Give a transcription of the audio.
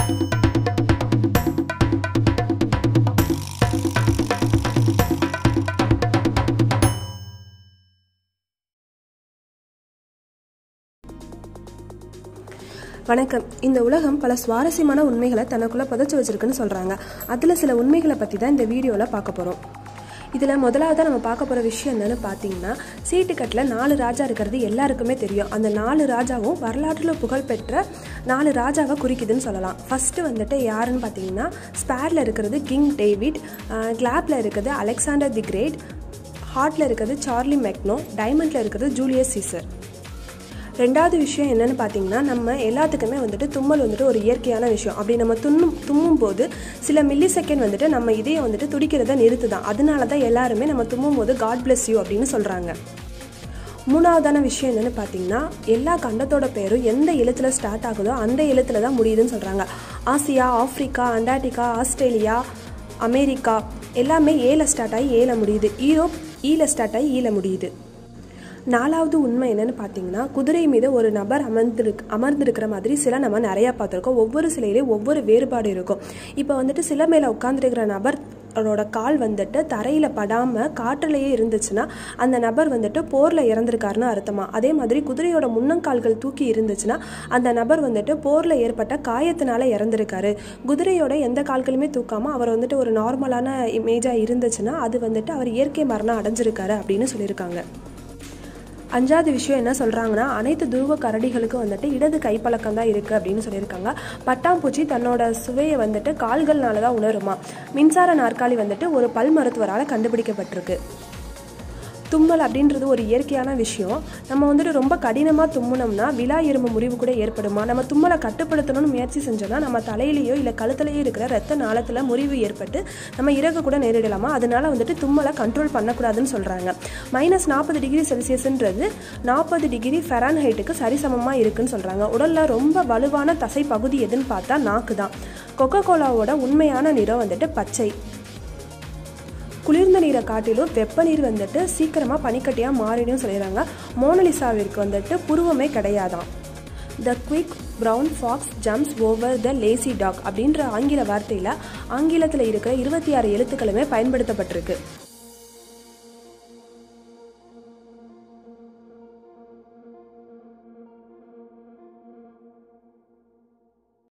வணக்கம் இந்த உலகம் பல சுவாரஸ்யமான உண்மைகளை தனக்குள்ள புதைச்சு வச்சிருக்குன்னு சொல்றாங்க அதுல சில உண்மைகளை பத்தி தான் இந்த வீடியோல பார்க்க போறோம் இதில் முதலாவதாக நம்ம பார்க்க போகிற விஷயம் என்னன்னு பார்த்தீங்கன்னா சீட்டுக்கட்டில் நாலு ராஜா இருக்கிறது எல்லாருக்குமே தெரியும் அந்த நாலு ராஜாவும் வரலாற்றில் புகழ்பெற்ற நாலு ராஜாவை குறிக்குதுன்னு சொல்லலாம் ஃபஸ்ட்டு வந்துட்டு யாருன்னு பார்த்தீங்கன்னா ஸ்பேரில் இருக்கிறது கிங் டேவிட் கிளாப்பில் இருக்கிறது அலெக்சாண்டர் தி கிரேட் ஹார்ட்டில் இருக்கிறது சார்லி மெக்னோ டைமண்டில் இருக்கிறது ஜூலியஸ் சீசர் ரெண்டாவது விஷயம் என்னன்னு பார்த்தீங்கன்னா நம்ம எல்லாத்துக்குமே வந்துட்டு தும்மல் வந்துட்டு ஒரு இயற்கையான விஷயம் அப்படி நம்ம துண்ணும் தும்மும் போது சில மில்லி செகண்ட் வந்துட்டு நம்ம இதயம் வந்துட்டு துடிக்கிறத நிறுத்துதான் அதனால தான் எல்லாருமே நம்ம தும்மும் போது காட் பிளஸ் யூ அப்படின்னு சொல்கிறாங்க மூணாவதான விஷயம் என்னென்னு பார்த்தீங்கன்னா எல்லா கண்டத்தோட பேரும் எந்த எழுத்தில் ஸ்டார்ட் ஆகுதோ அந்த எழுத்தில் தான் முடியுதுன்னு சொல்கிறாங்க Asia Africa Antarctica Australia America எல்லாமே ஏல ஸ்டார்ட் ஆகி ஏல முடியுது ஈரோப் ஈல ஸ்டார்ட் ஆகி ஈல முடியுது நாலாவது உண்மை என்னன்னு பார்த்தீங்கன்னா குதிரை மீது ஒரு நபர் அமர்ந்திருக் அமர்ந்திருக்கிற மாதிரி சில நம்ம நிறையா பார்த்துருக்கோம் ஒவ்வொரு சிலையிலையும் ஒவ்வொரு வேறுபாடு இருக்கும் இப்போ வந்துட்டு சில மேலே உட்காந்துருக்கிற நபர் அவரோட கால் வந்துட்டு தரையில் படாமல் காற்றுலேயே இருந்துச்சுன்னா அந்த நபர் வந்துட்டு போரில் இறந்துருக்காருன்னு அர்த்தமா அதே மாதிரி குதிரையோட முன்னங்கால்கள் தூக்கி இருந்துச்சுன்னா அந்த நபர் வந்துட்டு போரில் ஏற்பட்ட காயத்தினால இறந்துருக்காரு குதிரையோட எந்த கால்களுமே தூக்காமல் அவர் வந்துட்டு ஒரு நார்மலான இமேஜாக இருந்துச்சுன்னா அது வந்துட்டு அவர் இயற்கை மரணம் அடைஞ்சிருக்காரு அப்படின்னு சொல்லியிருக்காங்க அஞ்சாவது விஷயம் என்ன சொல்கிறாங்கன்னா அனைத்து துருவ கரடிகளுக்கும் வந்துட்டு இடது கைப்பழக்கம் தான் இருக்குது அப்படின்னு சொல்லியிருக்காங்க பட்டாம்பூச்சி தன்னோட சுவையை வந்துட்டு கால்கள்னால தான் உணருமா மின்சார நாற்காலி வந்துட்டு ஒரு பல் மருத்துவரால் கண்டுபிடிக்கப்பட்டிருக்கு தும்மல் அப்படின்றது ஒரு இயற்கையான விஷயம் நம்ம வந்துட்டு ரொம்ப கடினமாக தும்முனோம்னா விழா எறும்பு முறிவு கூட ஏற்படுமா நம்ம தும்மலை கட்டுப்படுத்தணும்னு முயற்சி செஞ்சோம்னா நம்ம தலையிலேயோ இல்லை கழுத்துலையோ இருக்கிற ரத்த நாளத்தில் முறிவு ஏற்பட்டு நம்ம இறகு கூட நேரிடலாமா அதனால வந்துட்டு தும்மலை கண்ட்ரோல் பண்ணக்கூடாதுன்னு சொல்கிறாங்க மைனஸ் நாற்பது டிகிரி செல்சியஸ்ன்றது நாற்பது டிகிரி ஃபெரான் ஹைட்டுக்கு சரிசமமாக இருக்குன்னு சொல்கிறாங்க உடலில் ரொம்ப வலுவான தசை பகுதி எதுன்னு பார்த்தா நாக்கு தான் கொக்கோ கோலாவோட உண்மையான நிறம் வந்துட்டு பச்சை குளிர்ந்த நீரை காட்டிலும் வெப்ப நீர் வந்துட்டு சீக்கிரமாக பனிக்கட்டியாக மாறிடும் சொல்லிடுறாங்க மோனலிசாவிற்கு வந்துட்டு புருவமே கிடையாதாம் the quick brown fox jumps over the lazy dog அப்படின்ற ஆங்கில வார்த்தையில் ஆங்கிலத்தில் இருக்கிற இருபத்தி ஆறு எழுத்துக்களுமே பயன்படுத்தப்பட்டிருக்கு